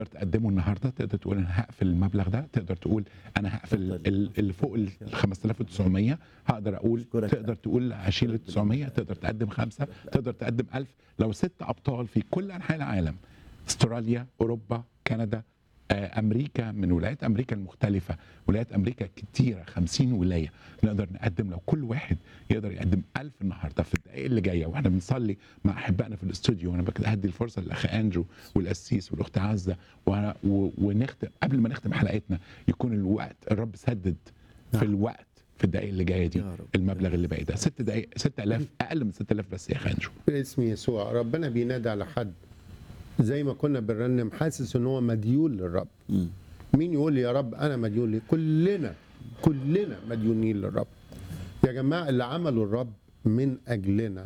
تقدمه النهارده تقدر تقول انا هقفل المبلغ ده تقدر تقول انا هقفل اتفضل. ال- اللي فوق ال 5900 هقدر اقول أشكرك. تقدر تقول هشيل ال 900 تقدر تقدم خمسه تقدر تقدم 1000 لو ست ابطال في كل انحاء العالم استراليا اوروبا كندا آه، امريكا من ولايات امريكا المختلفه ولايات امريكا كتيره 50 ولايه نقدر نقدم لو كل واحد يقدر يقدم 1000 النهارده في الدقائق اللي جايه واحنا بنصلي مع احبائنا في الاستوديو وانا بك- هدي الفرصه للاخ اندرو والقسيس والاخت عزه وأنا- و- ونختم قبل ما نختم حلقتنا يكون الوقت الرب سدد في نعم. الوقت في الدقائق اللي جايه دي يا رب. المبلغ اللي باقي ده ست دقائق 6000 اقل من 6000 بس يا اخ اندرو باسم يسوع ربنا بينادي على حد زي ما كنا بنرنم حاسس ان هو مديون للرب مم. مين يقول لي يا رب انا مديون لي كلنا كلنا مديونين للرب يا جماعه اللي عمله الرب من اجلنا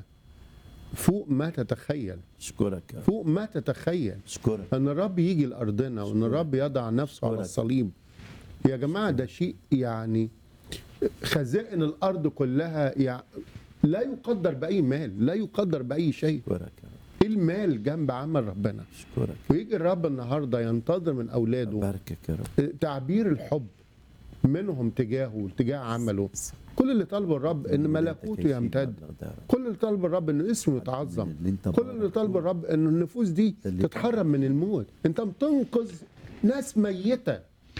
فوق ما تتخيل اشكرك يا رب. فوق ما تتخيل اشكرك ان الرب يجي لارضنا وان الرب يضع نفسه على أشكرك. الصليب يا جماعه ده شيء يعني خزائن الارض كلها يعني لا يقدر باي مال لا يقدر باي شيء اشكرك يا رب ايه المال جنب عمل ربنا اشكرك ويجي الرب النهارده ينتظر من اولاده باركك يا رب تعبير الحب منهم تجاهه وتجاه عمله كل اللي طالبه الرب ان ملكوته يمتد كل اللي طالب الرب انه اسمه يتعظم اللي انت كل اللي طالب الرب انه النفوس دي اللي- تتحرم من الموت انت بتنقذ ناس ميته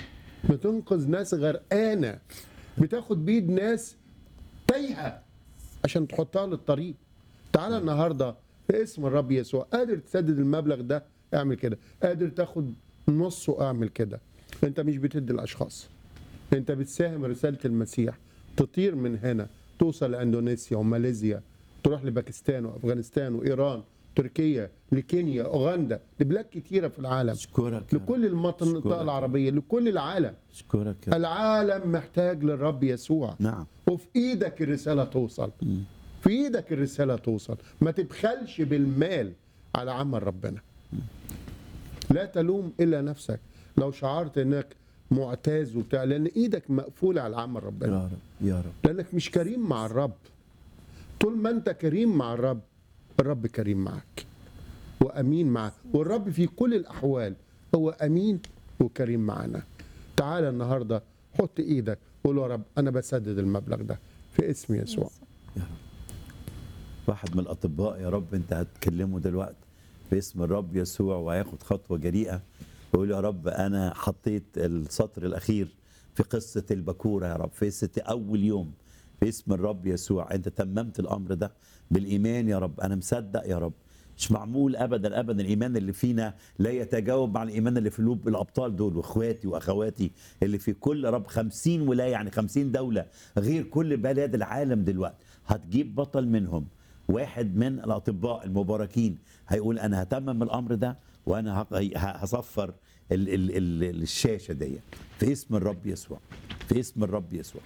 بتنقذ ناس غرقانه بتاخد بيد ناس تايهه عشان تحطها للطريق تعالى النهارده باسم الرب يسوع قادر تسدد المبلغ ده اعمل كده قادر تاخد نصه اعمل كده انت مش بتدي الاشخاص انت بتساهم رساله المسيح تطير من هنا توصل لاندونيسيا وماليزيا تروح لباكستان وافغانستان وايران تركيا لكينيا اوغندا لبلاد كتيره في العالم اشكرك يا رب. لكل المنطقه أشكرك. العربيه لكل العالم اشكرك يا رب. العالم محتاج للرب يسوع نعم وفي ايدك الرساله توصل في ايدك الرساله توصل ما تبخلش بالمال على عمل ربنا لا تلوم الا نفسك لو شعرت انك معتاز وبتاع لان ايدك مقفوله على عمل ربنا يا رب يا رب لانك مش كريم مع الرب طول ما انت كريم مع الرب الرب كريم معك وامين معك والرب في كل الاحوال هو امين وكريم معنا تعال النهارده حط ايدك قول يا رب انا بسدد المبلغ ده في اسم يسوع واحد من الاطباء يا رب انت هتكلمه دلوقتي باسم الرب يسوع وهياخد خطوه جريئه ويقول يا رب انا حطيت السطر الاخير في قصه البكوره يا رب في قصه اول يوم باسم الرب يسوع انت تممت الامر ده بالايمان يا رب انا مصدق يا رب مش معمول ابدا ابدا الايمان اللي فينا لا يتجاوب مع الايمان اللي في قلوب الابطال دول واخواتي واخواتي اللي في كل يا رب 50 ولايه يعني 50 دوله غير كل بلاد العالم دلوقتي هتجيب بطل منهم واحد من الاطباء المباركين هيقول انا هتمم الامر ده وانا هق- ه- هصفر ال ال ال الشاشه دي في اسم الرب يسوع في اسم الرب يسوع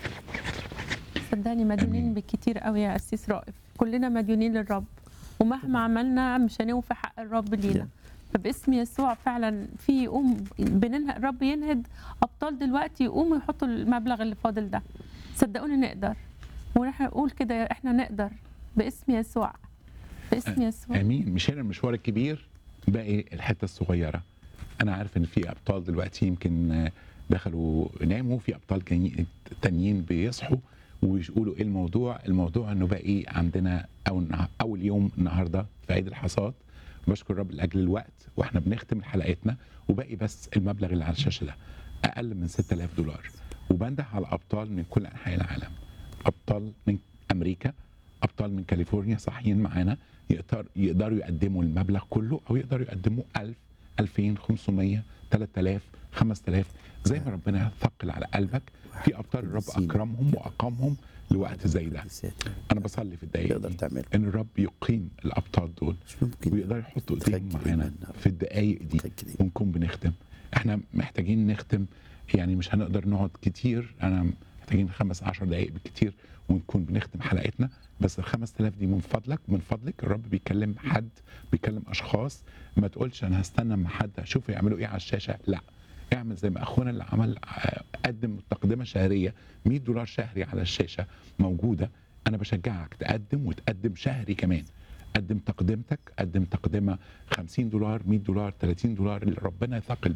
صدقني مديونين بالكتير قوي يا أسيس رائف كلنا مديونين للرب ومهما عملنا مش هنوفي حق الرب لينا فباسم يسوع فعلا في يقوم بننهى الرب ينهد ابطال دلوقتي يقوموا يحطوا المبلغ اللي فاضل ده صدقوني نقدر ونحن نقول كده احنا نقدر باسم يسوع باسم يسوع امين مش هنا المشوار الكبير باقي الحته الصغيره انا عارف ان في ابطال دلوقتي يمكن آه، دخلوا ناموا في ابطال جايين- تانيين بيصحوا ويقولوا ايه الموضوع الموضوع انه باقي عندنا اول اول يوم النهارده في عيد الحصاد بشكر الرب لاجل الوقت واحنا بنختم حلقتنا وباقي بس المبلغ اللي على الشاشه ده اقل من 6000 دولار وبنده على ابطال من كل انحاء العالم ابطال من امريكا ابطال من كاليفورنيا صاحيين معانا يقدر يقدروا يقدموا المبلغ كله او يقدروا يقدموا 1000 2500 3000 5000 زي ما ربنا ثقل على قلبك في ابطال الرب اكرمهم واقامهم لوقت زي ده انا بصلي في الدقايق تقدر دي تعمله. ان الرب يقيم الابطال دول مش ممكن ويقدروا يحطوا ايديهم تفكر معانا إيماننا. في الدقايق دي تفكر إيمان. ونكون بنختم احنا محتاجين نختم يعني مش هنقدر نقعد كتير انا محتاجين خمس عشر دقايق بالكتير ونكون بنختم حلقتنا بس ال 5000 دي من فضلك من فضلك الرب بيكلم حد بيكلم اشخاص ما تقولش انا هستنى اما حد اشوف يعملوا ايه على الشاشه لا اعمل زي ما اخونا اللي عمل آه، قدم تقدمه شهريه 100 دولار شهري على الشاشه موجوده انا بشجعك تقدم وتقدم شهري كمان قدم تقدمتك قدم تقدمه 50 دولار 100 دولار 30 دولار اللي ربنا يثقل